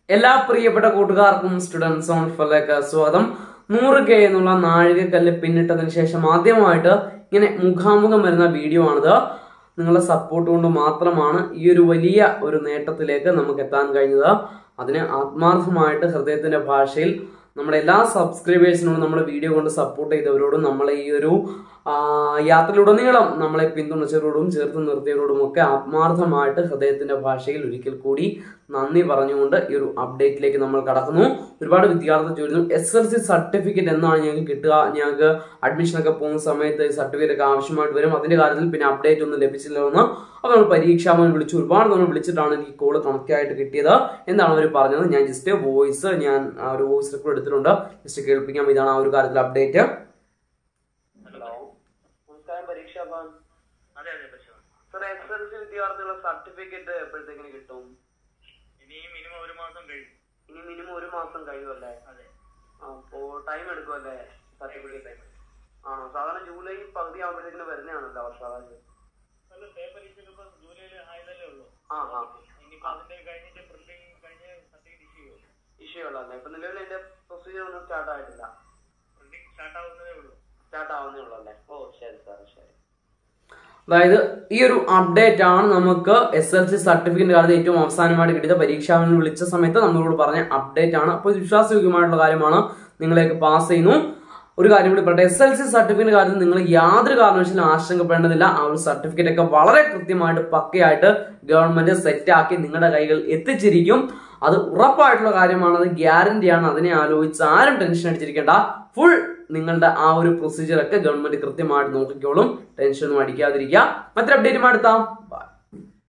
എല്ലാ പ്രിയപ്പെട്ട കൂട്ടുകാർക്കും സ്റ്റുഡൻസ് ഓൺ ഫലേക്ക് സ്വാഗതം നൂറ് കെ എന്നുള്ള നാഴികക്കല്ല് പിന്നിട്ടതിന് ശേഷം ആദ്യമായിട്ട് ഇങ്ങനെ മുഖാമുഖം വരുന്ന വീഡിയോ ആണിത് നിങ്ങളുടെ സപ്പോർട്ട് കൊണ്ട് മാത്രമാണ് ഈ ഒരു വലിയ ഒരു നേട്ടത്തിലേക്ക് നമുക്ക് എത്താൻ കഴിഞ്ഞത് അതിന് ആത്മാർത്ഥമായിട്ട് ഹൃദയത്തിന്റെ ഭാഷയിൽ നമ്മുടെ എല്ലാ സബ്സ്ക്രൈബേഴ്സിനോടും നമ്മുടെ വീഡിയോ കൊണ്ട് സപ്പോർട്ട് ചെയ്തവരോടും നമ്മളെ ഈ ഒരു ആ, യാത്രയിലുടനീളം നമ്മളെ പിന്തുണച്ചവരോടും ചേർത്ത് നിർത്തിയവരോടും ഒക്കെ ആത്മാർത്ഥമായിട്ട് ഹൃദയത്തിന്റെ ഭാഷയിൽ ഒരിക്കൽ കൂടി നന്ദി പറഞ്ഞുകൊണ്ട് ഈ ഒരു അപ്ഡേറ്റിലേക്ക് നമ്മൾ കടക്കുന്നു ഒരുപാട് വിദ്യാർത്ഥികൾ ചോദിക്കുന്നു എസ് എൽ സി സർട്ടിഫിക്കറ്റ് എന്നാണ് ഞങ്ങൾക്ക് കിട്ടുക ഞങ്ങൾക്ക് അഡ്മിഷൻ ഒക്കെ പോകുന്ന സമയത്ത് സർട്ടിഫിക്കറ്റ് ഒക്കെ ആവശ്യമായിട്ട് വരും അതിന്റെ കാര്യത്തിൽ പിന്നെ അപ്ഡേറ്റ് ഒന്നും ലഭിച്ചില്ല എന്ന് അപ്പോൾ നമ്മൾ പരീക്ഷാമോൻ വിളിച്ചു ഒരുപാട് നമ്മൾ വിളിച്ചിട്ടാണ് എനിക്ക് കോള് കണക്റ്റ് ആയിട്ട് കിട്ടിയത് എന്താണ് അവർ പറഞ്ഞത് ഞാൻ ജസ്റ്റ് വോയിസ് ഞാൻ ആ ഒരു വോയിസ് റെക്കോർഡ് എടുത്തിട്ടുണ്ട് ജസ്റ്റ് കേൾപ്പിക്കാം ഇതാണ് ആ ഒരു കാര്യത്തിൽ അപ്ഡേറ്റ് ഹലോ നമസ്കാരം പരീക്ഷാ അതെ അതെ പക്ഷേ സർ എസ് എൽ സി വിദ്യാർത്ഥികളുടെ സർട്ടിഫിക്കറ്റ് എപ്പോഴത്തേക്കിന് കിട്ടും ഇനി മിനിമം ഒരു മാസം കഴിയും ഇനി മിനിമം ഒരു മാസം കഴിയുമല്ലേ അതെ അപ്പോ ടൈം എടുക്കുമല്ലേ സർട്ടിഫിക്കറ്റ് ആണോ സാധാരണ ജൂലൈ പകുതി ആകുമ്പോഴത്തേക്കിന് വരുന്നതാണല്ലോ വർഷാകാലം അല്ല പേ പരീക്ഷയ്ക്ക് ഇപ്പൊ ജൂലൈയിൽ ആയതല്ലേ ഉള്ളൂ ആ ആ ഇനിയിപ്പോ അതിന്റെ കഴിഞ്ഞിട്ട് പ്രിന്റിംഗ് കഴിഞ്ഞ് സർട്ടിഫിക്കറ്റ് ഇഷ്യൂ ചെയ്യും ഇഷ്യൂ ഉള്ളതല്ലേ ഇപ്പൊ നിലവിൽ അതിന്റെ പ്രൊസീജിയർ ഒന്നും സ്റ്റാർട്ട് ആയിട്ടില്ല പ്രിന്റിംഗ് സ്റ്റാർട്ട് ആവുന്നതേ ഉള്ളൂ സ്റ്റാർട്ട് ആവുന്നേ ഉള്ളൂ അല്ലേ ഓ ശരി സാർ ശരി അതായത് ഈ ഒരു അപ്ഡേറ്റ് ആണ് നമുക്ക് എസ് എൽ സി സർട്ടിഫിക്കറ്റ് കാലത്ത് ഏറ്റവും അവസാനമായിട്ട് കിട്ടിയത് പരീക്ഷാവിന് വിളിച്ച സമയത്ത് നമ്മളോട് പറഞ്ഞ അപ്ഡേറ്റ് ആണ് അപ്പോൾ ഇത് വിശ്വാസയോഗ്യമായിട്ടുള്ള കാര്യമാണ് നിങ്ങളേക്ക് പാസ് ചെയ്യുന്നു ഒരു കാര്യം കൂടി പറയട്ടെ എസ് എൽ സി സർട്ടിഫിക്കറ്റ് കാര്യത്തിൽ നിങ്ങൾ യാതൊരു കാരണവശാലും ആശങ്കപ്പെടേണ്ടതില്ല ആ ഒരു സർട്ടിഫിക്കറ്റ് ഒക്കെ വളരെ കൃത്യമായിട്ട് പക്കയായിട്ട് ഗവൺമെന്റ് സെറ്റ് ആക്കി നിങ്ങളുടെ കൈകൾ എത്തിച്ചിരിക്കും അത് ഉറപ്പായിട്ടുള്ള കാര്യമാണ് അത് ഗ്യാരണ്ടിയാണ് അതിനെ ആലോചിച്ച് ആരും ടെൻഷൻ അടിച്ചിരിക്കേണ്ട ഫുൾ നിങ്ങളുടെ ആ ഒരു പ്രൊസീജിയർ ഒക്കെ ഗവൺമെന്റ് കൃത്യമായിട്ട് നോക്കിക്കോളും ടെൻഷൻ ഒന്നും അടിക്കാതിരിക്കുക മറ്റൊരു അപ്ഡേറ്റും അടുത്താം ബൈ